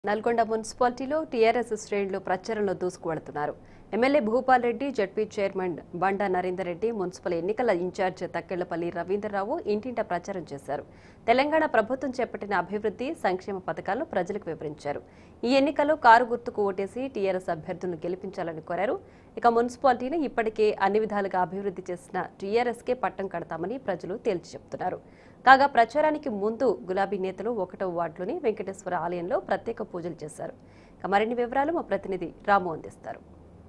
నల్గొండ మున్సిపాలిటీలో టీఆర్ఎస్ శ్రేణులు ప్రచారంలో దూసుకువెడుతున్నారు MLA Bhupal Reddy ZP chairman Banda Narender Reddy municipal ఎన్నికల ఇన్ఛార్జ్ తక్కెళ్లపల్లి రవీంద్రరావు ఇంటింట ప్రచారం చేశారు తెలంగాణ ప్రభుత్వం చేపట్టిన అభివృద్ధి సంక్షేమ పథకాలను ప్రజలకు వివరించారు ఈ ఎన్నికల్లో కారు గుర్తుకు ఓటేసి టీఆర్ఎస్ అభ్యర్థులను గెలిపించాలని కోరారు ఇక మున్సిపాలిటీని ఇప్పటికే అన్ని విధాలుగా అభివృద్ధి చేసిన టీఆర్ఎస్కే పట్టం కడతామని ప్రజలు తేల్చి చెబుతున్నారు కాగా ప్రచారానికి ముందు గులాబీ నేతలు ఒకటో వార్డులోని వెంకటేశ్వర ఆలయంలో ప్రత్యేక పూజలు చేశారు ఇక మరిన్ని వివరాలు మా ప్రతినిధి రాము అందిస్తారు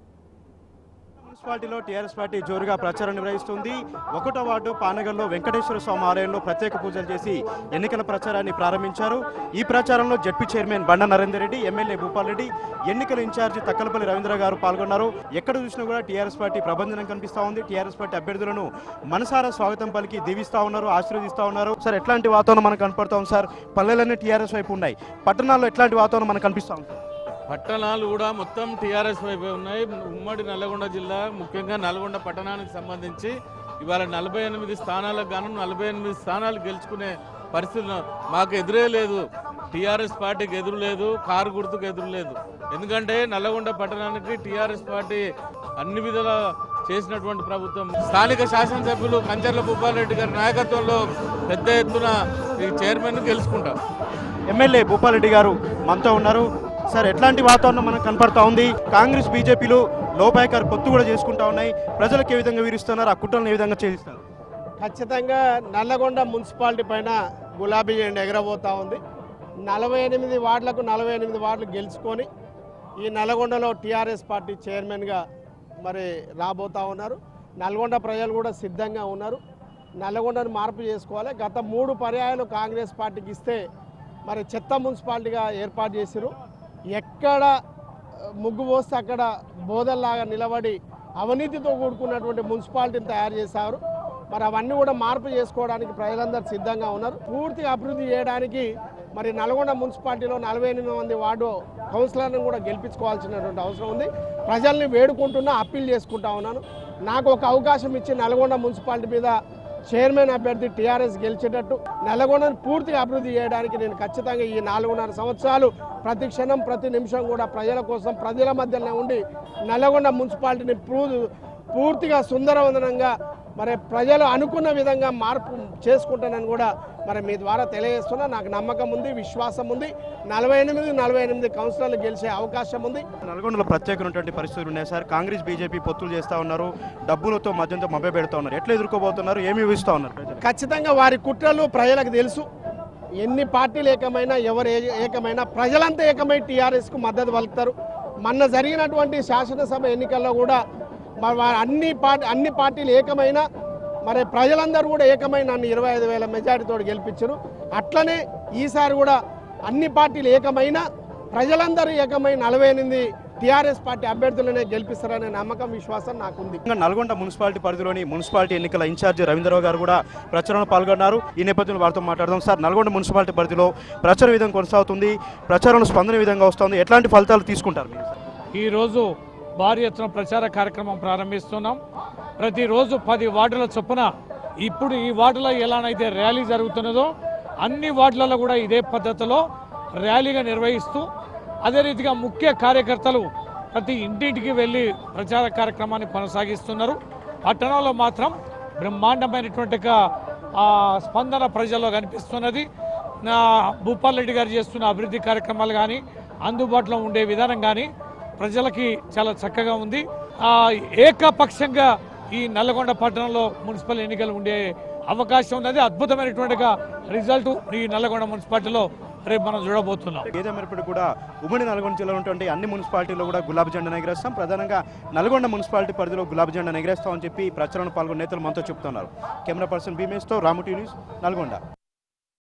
మున్సిపాలిటీలో టీఆర్ఎస్ పార్టీ జోరుగా ప్రచారం నిర్వహిస్తుంది ఒకటో వార్డు పానగల్లో వెంకటేశ్వర స్వామి ఆలయంలో ప్రత్యేక పూజలు చేసి ఎన్నికల ప్రచారాన్ని ప్రారంభించారు ఈ ప్రచారంలో ZP chairman Banda Narender Reddy MLA Bhupal Reddy ఎన్నికల ఇన్ఛార్జి తక్కలపల్లి రవీంద్ర గారు పాల్గొన్నారు ఎక్కడ చూసినా కూడా టీఆర్ఎస్ పార్టీ ప్రభంజనం కనిపిస్తా ఉంది టీఆర్ఎస్ పార్టీ అభ్యర్థులను మనసారా స్వాగతం పలికి దీవిస్తా ఉన్నారు ఆశీర్వదిస్తా ఉన్నారు సార్ ఎట్లాంటి వాతావరణం మనకు కనపడతా ఉంది సార్ పల్లెలన్నీ టీఆర్ఎస్ వైపు ఉన్నాయి పట్టణాల్లో ఎట్లాంటి వాతావరణం మనకు కనిపిస్తా ఉంది పట్టణాలు కూడా మొత్తం టీఆర్ఎస్ వైపే ఉన్నాయి ఉమ్మడి నల్గొండ జిల్లా ముఖ్యంగా నల్గొండ పట్టణానికి సంబంధించి ఇవాళ నలభై ఎనిమిది స్థానాలకు గాను నలభై ఎనిమిది స్థానాలు గెలుచుకునే పరిస్థితులు మాకు ఎదురే లేదు టీఆర్ఎస్ పార్టీకి ఎదురు లేదు కారు గుర్తుకు ఎదురు లేదు ఎందుకంటే నల్లగొండ పట్టణానికి టీఆర్ఎస్ పార్టీ అన్ని విధాల చేసినటువంటి ప్రభుత్వం స్థానిక శాసనసభ్యులు కంచర్ల భూపాల్ రెడ్డి గారి నాయకత్వంలో పెద్ద ఎత్తున ఈ చైర్మన్ గెలుచుకుంటాం ఎమ్మెల్యే భూపాల్ రెడ్డి గారు మనతో ఉన్నారు సార్ ఎట్లాంటి వాతావరణం మనకు కనపడతా ఉంది కాంగ్రెస్ బీజేపీలు లోపాయకారు పొత్తు కూడా చేసుకుంటా ఉన్నాయి ప్రజలకు ఏ విధంగా వీరుస్తున్నారు ఆ కుట్రలను ఏ విధంగా ఛేదిస్తారు ఖచ్చితంగా నల్లగొండ మున్సిపాలిటీ పైన గులాబీ జెండా ఎగరబోతా ఉంది నలభై ఎనిమిది వార్డులకు నలభై ఎనిమిది వార్డులు గెలుచుకొని ఈ నల్గొండలో టీఆర్ఎస్ పార్టీ చైర్మన్గా మరి రాబోతా ఉన్నారు నల్గొండ ప్రజలు కూడా సిద్ధంగా ఉన్నారు నల్లగొండను మార్పు చేసుకోవాలి గత మూడు పర్యాయాలు కాంగ్రెస్ పార్టీకి ఇస్తే మరి చెత్త మున్సిపాలిటీగా ఏర్పాటు చేసిరు ఎక్కడ ఆ, ముగ్గు పోస్తే అక్కడ బోధల్లాగా నిలబడి అవినీతితో కూడుకున్నటువంటి మున్సిపాలిటీని తయారు చేశారు మరి అవన్నీ కూడా మార్పు చేసుకోవడానికి ప్రజలందరూ సిద్ధంగా ఉన్నారు పూర్తిగా అభివృద్ధి చేయడానికి మరి నల్గొండ మున్సిపాలిటీలో నలభై ఎనిమిది మంది వార్డు కౌన్సిలర్లను కూడా గెలిపించుకోవాల్సినటువంటి అవసరం ఉంది ప్రజల్ని వేడుకుంటున్నా అప్పీల్ చేసుకుంటా ఉన్నాను నాకు ఒక అవకాశం ఇచ్చి నల్గొండ మున్సిపాలిటీ మీద చైర్మన్ అభ్యర్థి టీఆర్ఎస్ గెలిచేటట్టు నల్గొండను పూర్తిగా అభివృద్ధి చేయడానికి నేను ఖచ్చితంగా ఈ నాలుగున్నర సంవత్సరాలు ప్రతి క్షణం ప్రతి నిమిషం కూడా ప్రజల కోసం ప్రజల మధ్యలో ఉండి నల్గొండ మున్సిపాలిటీని పూ- పూర్తిగా సుందరవందనంగా మరి ప్రజలు అనుకున్న విధంగా మార్పు చేసుకుంటానని కూడా మరి మీ ద్వారా తెలియజేస్తున్నా నాకు నమ్మకం ఉంది విశ్వాసం ఉంది నలభై ఎనిమిది నలభై ఎనిమిది కౌన్సిలర్లు గెలిచే అవకాశం ఉంది నల్గొండలో ప్రత్యేకమైనటువంటి పరిస్థితులు ఉన్నాయి సార్ కాంగ్రెస్ బీజేపీ పొత్తులు చేస్తా ఉన్నారు డబ్బులతో మద్యంతో మభ్య పెడతా ఉన్నారు ఎట్లా ఎదుర్కోబోతున్నారు ఏమి ఊహిస్తా ఉన్నారు ప్రజలు ఖచ్చితంగా వారి కుట్రలు ప్రజలకు తెలుసు ఎన్ని పార్టీలు ఏకమైనా ఎవరు ఏ- ఏకమైనా ప్రజలంతా ఏకమై టీఆర్ఎస్కు మద్దతు పలుకుతారు మొన్న జరిగినటువంటి శాసనసభ ఎన్నికల్లో కూడా మరి వారు అన్ని పార్టీ అన్ని పార్టీలు ఏకమైన మరి ప్రజలందరూ కూడా ఏకమై నన్ను ఇరవై ఐదు వేల మెజారిటీతో గెలిపించారు అట్లనే ఈసారి కూడా అన్ని పార్టీలు ఏకమైన ప్రజలందరూ ఏకమై నలభై ఎనిమిది టీఆర్ఎస్ పార్టీ అభ్యర్థులనే గెలిపిస్తారనే నమ్మకం విశ్వాసం నాకుంది ఇంకా నల్గొండ మున్సిపాలిటీ పరిధిలోని మున్సిపాలిటీ ఎన్నికల ఇన్ఛార్జి రవీంద్రరావు గారు కూడా ప్రచారంలో పాల్గొన్నారు ఈ నేపథ్యంలో వారితో మాట్లాడదాం సార్ నల్గొండ మున్సిపాలిటీ పరిధిలో ప్రచార విధంగా కొనసాగుతుంది ప్రచారంలో స్పందన ఈ విధంగా వస్తుంది ఎట్లాంటి ఫలితాలు తీసుకుంటారు మీరు సార్? ఈరోజు భారీ ఎత్తున ప్రచార కార్యక్రమం ప్రారంభిస్తున్నాం ప్రతిరోజు పది వార్డుల చొప్పున ఇప్పుడు ఈ వార్డులో ఎలానైతే ర్యాలీ జరుగుతున్నదో అన్ని వార్డులలో కూడా ఇదే పద్ధతిలో ర్యాలీగా నిర్వహిస్తూ అదే రీతిగా ముఖ్య కార్యకర్తలు ప్రతి ఇంటింటికి వెళ్ళి ప్రచార కార్యక్రమాన్ని కొనసాగిస్తున్నారు పట్టణంలో మాత్రం బ్రహ్మాండమైనటువంటి ఒక, ఆ, స్పందన ప్రజల్లో కనిపిస్తున్నది నా భూపాల్ రెడ్డి గారు చేస్తున్న అభివృద్ధి కార్యక్రమాలు కానీ అందుబాటులో ఉండే విధానం కానీ ప్రజలకి చాలా చక్కగా ఉంది ఆ, ఏకపక్షంగా ఈ నల్లగొండ పట్టణంలో మున్సిపల్ ఎన్నికలు ఉండే అవకాశం ఉన్నది అద్భుతమైనటువంటి ఒక రిజల్ట్ ఈ నల్లగొండ మున్సిపాలిటీలో రేపు మనం చూడబోతున్నాం ఏదేమైనప్పటికీ కూడా ఉమ్మడి నల్గొండ జిల్లాలో ఉన్నటువంటి అన్ని మున్సిపాలిటీల్లో కూడా గులాబీ జెండా ఎగరేస్తాం ప్రధానంగా నల్గొండ మున్సిపాలిటీ పరిధిలో గులాబీ జెండా ఎగరేస్తామని చెప్పి ప్రచారంలో పాల్గొన్న నేతలు మనతో చెప్తున్నారు కెమెరా పర్సన్ భీమేష్తో రాము టీ న్యూస్ నల్గొండ